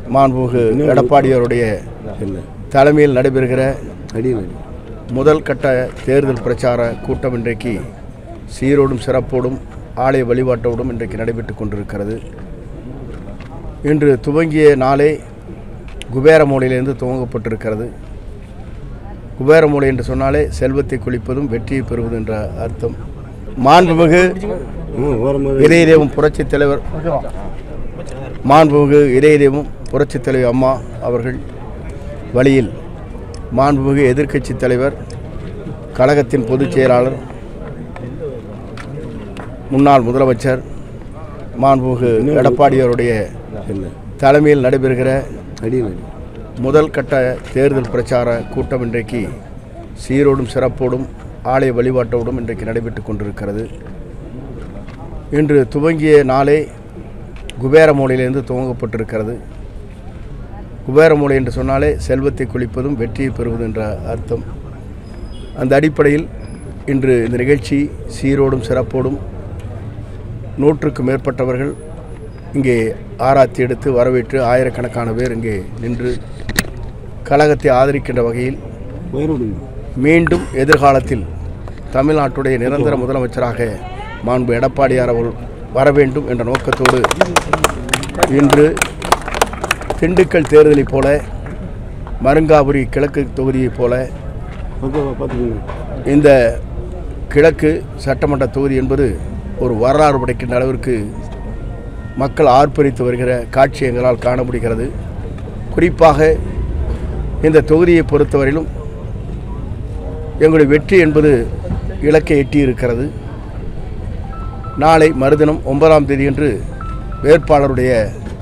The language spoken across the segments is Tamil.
மாண்புமிகு எடப்பாடியாருடைய இல்லை தலைமையில் நடைபெறுகிற அடியில் முதல் கட்ட தேர்தல் பிரச்சார கூட்டம் இன்றைக்கு சீரோடும் சிறப்போடும் ஆலய வழிபாட்டோடும் இன்றைக்கு நடைபெற்றுக் கொண்டிருக்கிறது இன்று துவங்கிய நாளே குபேரமூலையிலிருந்து துவங்கப்பட்டிருக்கிறது குபேரமூலை என்று சொன்னாலே செல்வத்தை குளிப்பதும் வெற்றியை பெறுவது என்ற அர்த்தம் மாண்புமிகு ம் ஓரமாக இதயதேவம் புரட்சித் தலைவர் மாண்புமிகு இதயதேவம் புரட்சித் தலைவர் அம்மா அவர்கள் வழியில் மாண்புமிகு எதிர்க்கட்சித் தலைவர் கழகத்தின் பொதுச் செயலாளர் முன்னாள் முதலமைச்சர் மாண்புமிகு எடப்பாடியாருடைய இல்லை தலைமையில் நடைபெறுகிற அடியில் முதல் கட்ட தேர்தல் பிரச்சார கூட்டம் இன்றைக்கு சீரோடும் சிறப்போடும் ஆலய வழிபாட்டோடும் இன்றைக்கு நடைபெற்றுக் கொண்டிருக்கிறது இன்று துவங்கிய நாளே குபேரமூலையிலிருந்து துவங்கப்பட்டிருக்கிறது குபேரமூலை என்று சொன்னாலே செல்வத்தை குளிப்பதும் வெற்றியை பெறுவது என்ற அர்த்தம் அந்த அடிப்படையில் இன்று இந்த நிகழ்ச்சி சீரோடும் சிறப்போடும் நூற்றுக்கு மேற்பட்டவர்கள் இங்கே ஆராய்ச்சி எடுத்து வரவேற்று ஆயிரக்கணக்கான பேர் இங்கே நின்று கழகத்தை ஆதரிக்கின்ற வகையில் உயரோடுங்க மீண்டும் எதிர்காலத்தில் தமிழ்நாட்டுடைய நிரந்தர முதலமைச்சராக மாண்பு எடப்பாடியார் அவர்கள் வர வேண்டும் என்ற நோக்கத்தோடு இன்று திண்டுக்கல் தேர்தலைப் போல மருங்காபுரி கிழக்கு தொகுதியைப் போல ஓகே பார்த்துக்கோங்க இந்த கிழக்கு சட்டமன்ற தொகுதி என்பது ஒரு வரலாறு படைக்கின்ற அளவிற்கு மக்கள் ஆர்ப்பரித்து வருகிற காட்சி எங்களால் காண முடிகிறது குறிப்பாக இந்த தொகுதியை பொறுத்தவரையிலும் எங்களுடைய வெற்றி என்பது இலக்கை எட்டி இருக்கிறது நாளை மறுதினம் ஒன்பதாம் தேதியன்று வேட்பாளருடைய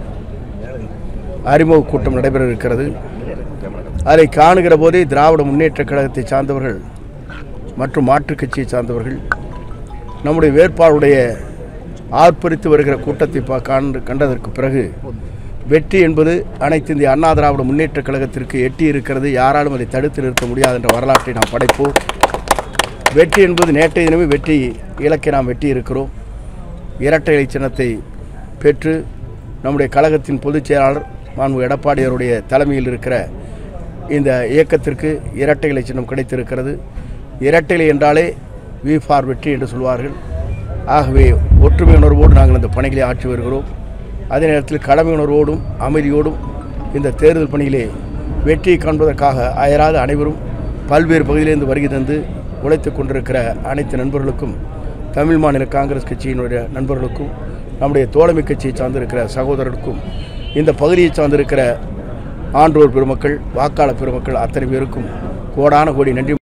அறிமுக கூட்டம் நடைபெற இருக்கிறது அதை காணுகிற போதே திராவிட முன்னேற்ற கழகத்தை சார்ந்தவர்கள் மற்றும் மாற்றுக் கட்சியை சார்ந்தவர்கள் நம்முடைய வேட்பாளருடைய ஆர்ப்பரித்து வருகிற கூட்டத்தை பா காண்டு கண்டதற்கு பிறகு வெற்றி என்பது அனைத்து இந்திய அண்ணா திராவிட முன்னேற்ற கழகத்திற்கு எட்டி இருக்கிறது யாராலும் அதை தடுத்து நிறுத்த முடியாது என்ற வரலாற்றை நாம் படைப்போம் வெற்றி என்பது நேற்றைய தினமே வெற்றி இலக்கை நாம் வெட்டி இருக்கிறோம் இரட்டை இலை சின்னத்தை பெற்று நம்முடைய கழகத்தின் பொதுச் செயலாளர் மாண்பு எடப்பாடியாருடைய தலைமையில் இருக்கிற இந்த இயக்கத்திற்கு இரட்டை இலை சின்னம் கிடைத்திருக்கிறது இரட்டை இலை என்றாலே வி ஃபார் வெற்றி என்று சொல்வார்கள் ஆகவே ஒற்றுமை உணர்வோடு நாங்கள் இந்த பணிகளை ஆற்றி வருகிறோம் அதே நேரத்தில் கடமை உணர்வோடும் அமைதியோடும் இந்த தேர்தல் பணியிலே வெற்றியை காண்பதற்காக அயராத அனைவரும் பல்வேறு பகுதியிலிருந்து வருகை தந்து உழைத்துக் கொண்டிருக்கிற அனைத்து நண்பர்களுக்கும் தமிழ் மாநில காங்கிரஸ் கட்சியினுடைய நண்பர்களுக்கும் நம்முடைய தோழமை கட்சியை சார்ந்திருக்கிற சகோதரருக்கும் இந்த பகுதியை சார்ந்திருக்கிற ஆன்றோர் பெருமக்கள் வாக்காளர் பெருமக்கள் அத்தனை பேருக்கும் கோடான கோடி நன்றி